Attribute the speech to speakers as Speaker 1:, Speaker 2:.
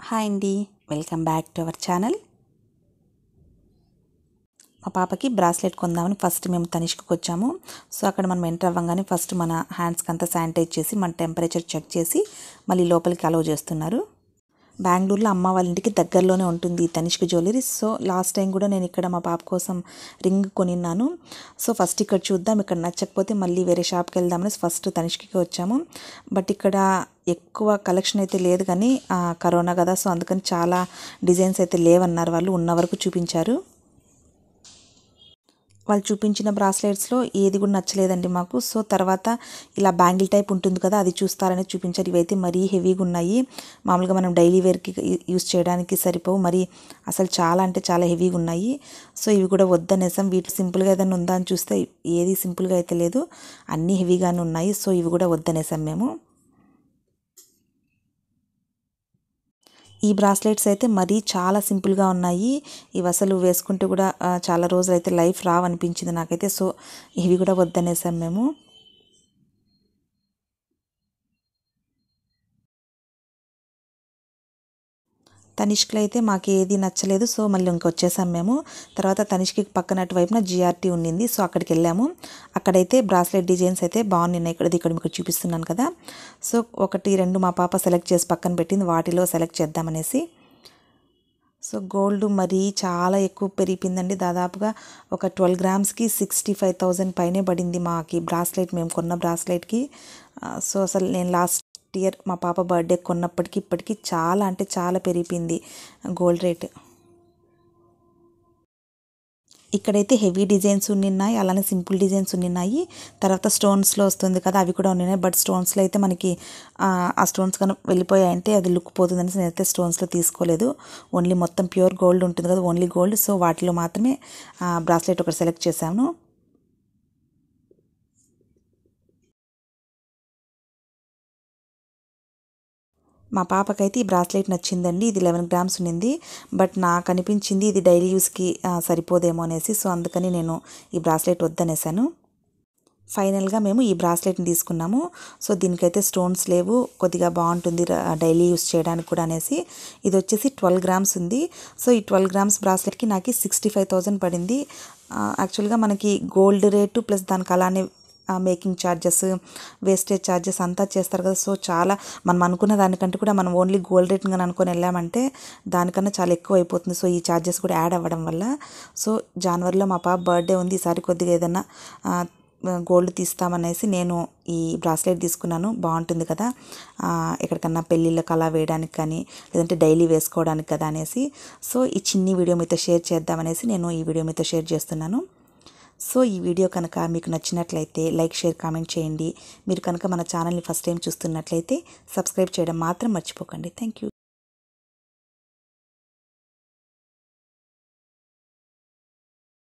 Speaker 1: hi అండి welcome back to our channel మా పాపకి బ్రాస్లెట్ కొందామని ఫస్ట్ మేము తనిష్కకి వచ్చాము సో అక్కడ మనం ఎంటర్ అవ్వగానే ఫస్ట్ మన హ్యాండ్స్కి అంతా శానిటైజ్ చేసి మన టెంపరేచర్ చెక్ చేసి మళ్ళీ లోపలికి అలౌ చేస్తున్నారు బెంగళూరులో అమ్మ వాళ్ళ ఇంటికి దగ్గరలోనే ఉంటుంది ఈ Tanishq jewellery so last time కూడా నేను ఇక్కడ మా పాప కోసం రింగ్ కొనిన్నాను సో ఫస్ట్ ఇక్కడ చూద్దాం ఇక్కడ నచ్చకపోతే మళ్ళీ వేరే షాప్కి వెళ్దామని ఫస్ట్ తనిష్కి వచ్చాము బట్ ఇక్కడ ఎక్కువ కలెక్షన్ అయితే లేదు కానీ ఆ, కరోనా కదా సో అందుకని చాలా డిజైన్స్ అయితే లేవన్నారు వాళ్ళు ఉన్న వరకు చూపించారు వాళ్ళు చూపించిన బ్రాస్లెట్స్లో ఏది కూడా నచ్చలేదండి మాకు సో తర్వాత ఇలా బ్యాంగిల్ టైప్ ఉంటుంది కదా అది చూస్తారని చూపించారు ఇవైతే మరీ హెవీగా ఉన్నాయి మామూలుగా మనం డైలీ వేర్కి యూస్ చేయడానికి సరిపోవు మరి అసలు చాలా అంటే చాలా హెవీగా ఉన్నాయి సో ఇవి కూడా వద్దనేసాం వీటి సింపుల్గా ఏదైనా ఉందా అని చూస్తే ఏది సింపుల్గా అయితే లేదు అన్నీ హెవీగానే ఉన్నాయి సో ఇవి కూడా వద్దనేసాం మేము ఈ బ్రాస్లెట్స్ అయితే మరీ చాలా సింపుల్గా ఉన్నాయి ఇవి అసలు వేసుకుంటే కూడా ఆ, చాలా రోజులు అయితే లైఫ్ రావనిపించింది నాకైతే సో ఇవి కూడా వద్దనేసాం మేము తనిష్క్లో అయితే మాకు ఏది నచ్చలేదు సో మళ్ళీ ఇంక వచ్చేసాం మేము తర్వాత తనిష్కి పక్కన అటువైపున జిఆర్టీ ఉండింది సో అక్కడికి వెళ్ళాము అక్కడైతే బ్రాస్లెట్ డిజైన్స్ అయితే బాగున్నాయి ఇక్కడ ఇక్కడ మీకు చూపిస్తున్నాను కదా సో ఒకటి రెండు మా పాప సెలెక్ట్ చేసి పక్కన పెట్టింది వాటిలో సెలెక్ట్ చేద్దామనేసి సో గోల్డ్ మరీ చాలా ఎక్కువ పెరిగిపోయిందండి దాదాపుగా ఒక ట్వెల్వ్ గ్రామ్స్కి సిక్స్టీ ఫైవ్ థౌజండ్ పైనే పడింది మాకి బ్రాస్లెట్ మేము కొన్న బ్రాస్లెట్కి ఆ, సో అసలు నేను లాస్ట్ ఇయర్ మా పాప బర్త్డే కొన్నప్పటికి ఇప్పటికి చాలా అంటే చాలా పెరిగిపోయింది గోల్డ్ రేట్ ఇక్కడైతే హెవీ డిజైన్స్ ఉన్నాయి అలానే సింపుల్ డిజైన్స్ ఉన్నాయి తర్వాత స్టోన్స్లో వస్తుంది కదా అవి కూడా ఉన్నాయి బట్ స్టోన్స్లో అయితే మనకి ఆ, ఆ స్టోన్స్ కనుక వెళ్ళిపోయాయంటే అది లుక్ పోతుందని నేనైతే స్టోన్స్లో తీసుకోలేదు ఓన్లీ మొత్తం ప్యూర్ గోల్డ్ ఉంటుంది కదా ఓన్లీ గోల్డ్ సో వాటిలో మాత్రమే బ్రాస్లెట్ ఒకటి సెలెక్ట్ చేశాను మా పాపకైతే ఈ బ్రాస్లెట్ నచ్చిందండి ఇది లెవెన్ గ్రామ్స్ ఉన్నింది బట్ నాకు అనిపించింది ఇది డైలీ యూస్కి ఆ, సరిపోదేమో అనేసి సో అందుకని నేను ఈ బ్రాస్లెట్ వద్దనేసాను ఫైనల్గా మేము ఈ బ్రాస్లెట్ని తీసుకున్నాము సో దీనికైతే స్టోన్స్ లేవు కొద్దిగా బాగుంటుంది ర- డైలీ యూస్ చేయడానికి కూడా అనేసి ఇది వచ్చేసి ట్వెల్వ్ గ్రామ్స్ ఉంది సో ఈ ట్వెల్వ్ గ్రామ్స్ బ్రాస్లెట్కి నాకు సిక్స్టీ ఫైవ్ థౌజండ్ పడింది ఆ, యాక్చువల్గా మనకి గోల్డ్ రేటు ప్లస్ దానికి అలానే ఆ, మేకింగ్ ఛార్జెస్ వేస్టేజ్ ఛార్జెస్ అంతా చేస్తారు కదా సో చాలా మనం అనుకున్న దానికంటే కూడా మనం ఓన్లీ గోల్డ్ రేట్ కానీ అనుకొని వెళ్ళామంటే దానికన్నా చాలా ఎక్కువ అయిపోతుంది సో ఈ ఛార్జెస్ కూడా యాడ్ అవ్వడం వల్ల సో జనవరిలో మా పాప బర్త్డే ఉంది ఈసారి కొద్దిగా ఏదైనా ఆ, గోల్డ్ తీస్తామనేసి నేను ఈ బ్రాస్లెట్ తీసుకున్నాను బాగుంటుంది కదా ఆ, ఎక్కడికన్నా పెళ్ళిళ్ళకి అలా వేయడానికి కానీ లేదంటే డైలీ వేసుకోవడానికి కదా అనేసి సో ఈ చిన్ని వీడియో మీతో షేర్ చేద్దామనేసి నేను ఈ వీడియో మీతో షేర్ చేస్తున్నాను సో ఈ వీడియో కనుక మీకు నచ్చినట్లయితే లైక్ షేర్ కామెంట్ చేయండి మీరు కనుక మన ఛానల్ని ఫస్ట్ టైం చూస్తున్నట్లయితే సబ్స్క్రైబ్ చేయడం మాత్రం మర్చిపోకండి థ్యాంక్ యూ